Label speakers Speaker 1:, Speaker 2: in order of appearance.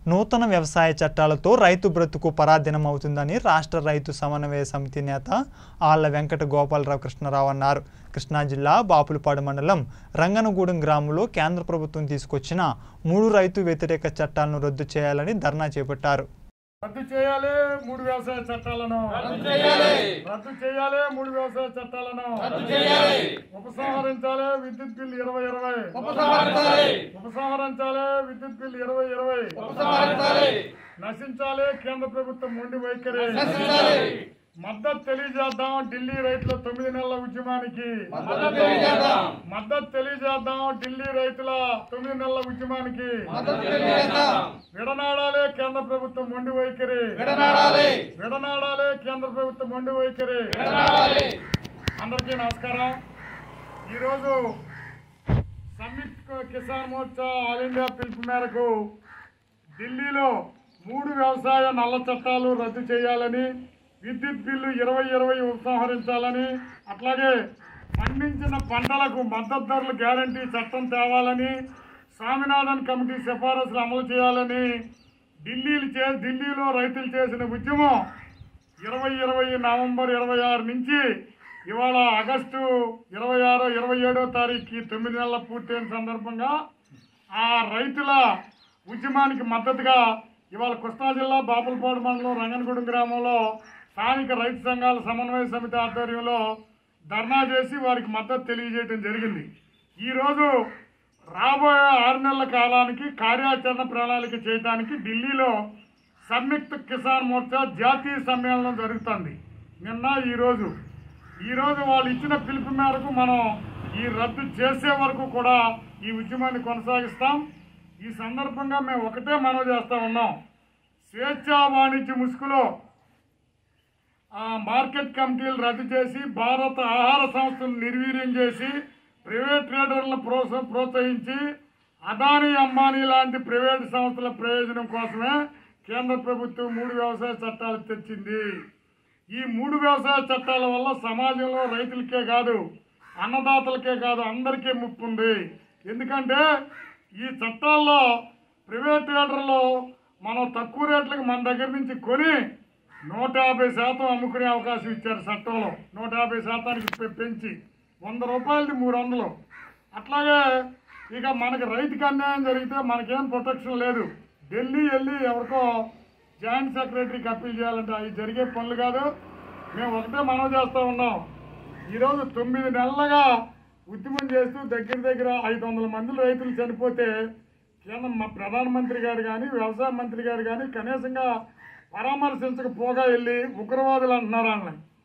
Speaker 1: నూతన వ్యవసాయ చట్టాలతో రైతు బ్రతుకు పరాధీనం అవుతుందని రాష్ట్ర రైతు సమన్వయ సమితి నేత ఆళ్ల వెంకట గోపాలరావు కృష్ణారావు అన్నారు కృష్ణా జిల్లా బాపులపాడు మండలం రంగనగూడెం గ్రామంలో కేంద్ర ప్రభుత్వం తీసుకొచ్చిన మూడు రైతు వ్యతిరేక చట్టాలను రద్దు చేయాలని ధర్నా చేపట్టారు
Speaker 2: రద్దు చేయాలి మూడు వ్యవసాయ చట్టాలను రద్దు చేయాలి రద్దు చేయాలి మూడు వ్యవసాయ చట్టాలను రద్దు చేయాలి ఉపసంహరించాలి విద్యుత్ బిల్ ఇరవై ఇరవై ఉపసంహరించాలి ఉపసంహరించాలి విద్యుత్ బిల్ ఇరవై ఇరవై ఉపసంహరించాలి నశించాలి కేంద్ర ప్రభుత్వం మొండి వైఖరి నశించాలి మద్దతు తెలియజేద్దాం ఢిల్లీ రైతుల తొమ్మిది నెలల ఉద్యమానికి మద్దతు తెలియజేద్దాం ఢిల్లీ రైతుల తొమ్మిది నెలల ఉద్యమానికి విడనాడాలి కేంద్ర ప్రభుత్వం మొండి వైఖరి విడనాడాలి విడనాడాలి కేంద్ర ప్రభుత్వం మొండి వైఖరి అందరికీ నమస్కారం ఈరోజు సంయుక్త కిసాన్ మోర్చా ఆల్ ఇండియా పిలుపు మేరకు ఢిల్లీలో మూడు వ్యవసాయ నల్ల చట్టాలు రద్దు చేయాలని విద్యుత్ బిల్లు ఇరవై ఇరవై ఉపసంహరించాలని అట్లాగే పండించిన పంటలకు మద్దతు ధరలు గ్యారంటీ చట్టం తేవాలని స్వామినాథన్ కమిటీ సిఫారసులు అమలు చేయాలని ఢిల్లీలు చే ఢిల్లీలో రైతులు చేసిన ఉద్యమం ఇరవై ఇరవై నవంబర్ ఇరవై ఆరు నుంచి ఇవాళ ఆగస్టు ఇరవై ఆరు ఇరవై ఏడో తారీఖుకి తొమ్మిది నెలల పూర్తయిన సందర్భంగా ఆ రైతుల ఉద్యమానికి మద్దతుగా ఇవాళ కృష్ణా జిల్లా బాపులపాడు మండలం రంగనగూడెం గ్రామంలో స్థానిక రైతు సంఘాల సమన్వయ సమితి ఆధ్వర్యంలో ధర్నా చేసి వారికి మద్దతు తెలియజేయడం జరిగింది ఈరోజు రాబోయే ఆరు నెలల కాలానికి కార్యాచరణ ప్రణాళిక చేయడానికి ఢిల్లీలో సంయుక్త కిసాన్ మోర్చా జాతీయ సమ్మేళనం జరుగుతుంది నిన్న ఈరోజు ఈరోజు వాళ్ళు ఇచ్చిన పిలుపు మేరకు మనం ఈ రద్దు చేసే వరకు కూడా ఈ ఉద్యమాన్ని కొనసాగిస్తాం ఈ సందర్భంగా మేము ఒకటే మనవి చేస్తా ఉన్నాం స్వేచ్ఛా వాణిజ్య ముసుగులో ఆ మార్కెట్ కమిటీలు రద్దు చేసి భారత ఆహార సంస్థను నిర్వీర్యం చేసి ప్రైవేట్ ట్రేడర్లను ప్రోత్స ప్రోత్సహించి అదానీ అంబానీ లాంటి ప్రైవేట్ సంస్థల ప్రయోజనం కోసమే కేంద్ర ప్రభుత్వం మూడు వ్యవసాయ చట్టాలు తెచ్చింది ఈ మూడు వ్యవసాయ చట్టాల వల్ల సమాజంలో రైతులకే కాదు అన్నదాతలకే కాదు అందరికీ ముప్పు ఉంది ఎందుకంటే ఈ చట్టాల్లో ప్రైవేట్ ట్రేడర్లు మనం తక్కువ రేట్లకు మన దగ్గర నుంచి కొని నూట యాభై శాతం అమ్ముకునే అవకాశం ఇచ్చారు చట్టంలో నూట యాభై శాతానికి పె- పెంచి వంద రూపాయలది మూడు వందలు అట్లాగే ఇక మనకి రైతుకి అన్యాయం జరిగితే మనకేం ప్రొటెక్షన్ లేదు ఢిల్లీ వెళ్ళి ఎవరికో జాయింట్ సెక్రటరీకి అప్పీల్ చేయాలంటే అవి జరిగే పనులు కాదు మేము ఒకటే మనవి చేస్తూ ఉన్నాం ఈరోజు తొమ్మిది నెలలుగా ఉద్యమం చేస్తూ దగ్గర దగ్గర ఐదు వందల మంది రైతులు చనిపోతే కేంద్ర మా ప్రధానమంత్రి గారు కానీ వ్యవసాయ మంత్రి గారు కానీ కనీసంగా పరామర్శించకపోగా వెళ్ళి ఉగ్రవాదులు అంటున్నారు వాళ్ళని